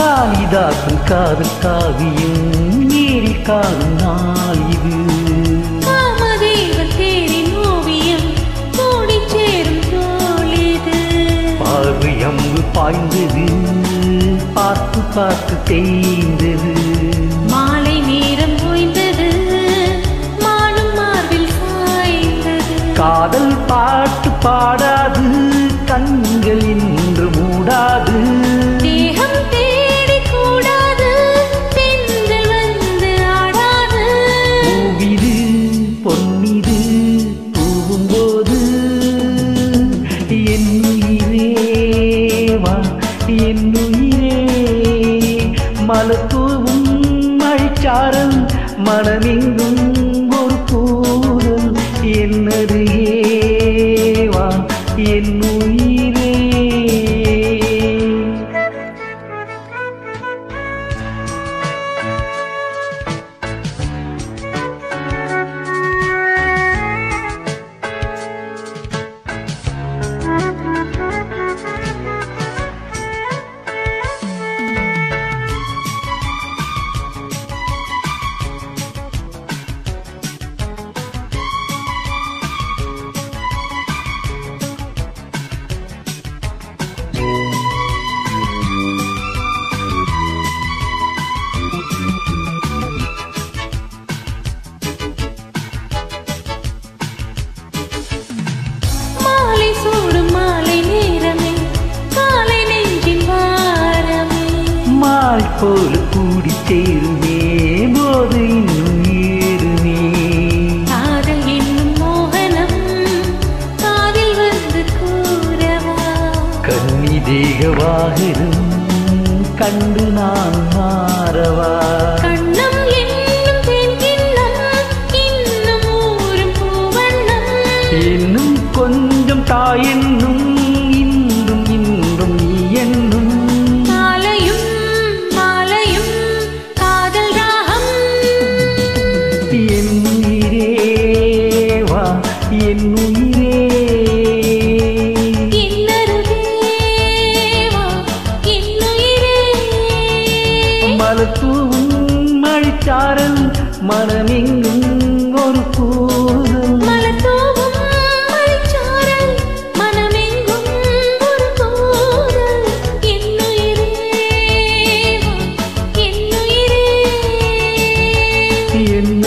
காளிதாசன் காதல் காவியம் நேரில் காணும் நாள் இது காமதேவன் தேரின் ஓவியம் கூடிச் சேரும் தோழிது பார்வை அம்பு பாய்ந்தது பார்த்து பார்த்து தேய்ந்தது மாலை நேரம் ஓய்ந்தது மானும் மார்பில் சாய்ந்தது காதல் பாட்டு பாடாது கண்கள் இன்று மூடாது தேகம் தேடி கூடாது பெண்கள் வந்து ஆடாது பூவிது பொன்னிது பூவும்போது என் உயிரே வா என் உயிரே மலத்தூவும் மழைச்சாரல் மனமெங்கும் ஒரு பூரல் என்னது ஏவா என் உயிரே மாலை சூடும் மாலை நேரமே காலை நெஞ்சின் வாரமே மால் போல கூடி சேருமே போது இன்னும் ஏறுமே காதல் என்னும் மோகனம் காதில் வந்து கூறவா கன்னி தேக வாகனம் கண்டு நான் மாறவா கண்ணம் என்னும் தேன்கிண்ணம் இன்னும் ஊரும் பூவண்ணம் இன்னும் கொஞ்சம் தாயென்னும் இன்றும் இன்றும் நீ என்னும் மாலையும் மாலையும் காதல் ராகம் என் உயிரே வா என் உயிரே என்னருகேவா என்னுயிரே மலத்தூவும் மழைச்சாரல் மனமெங்கும் ஒரு பூதல் மலர்தூவும் மழைச்சாரல் மனமெங்கும் ஒரு தூறல் என்னுயிரேவா என்னுயிரே என்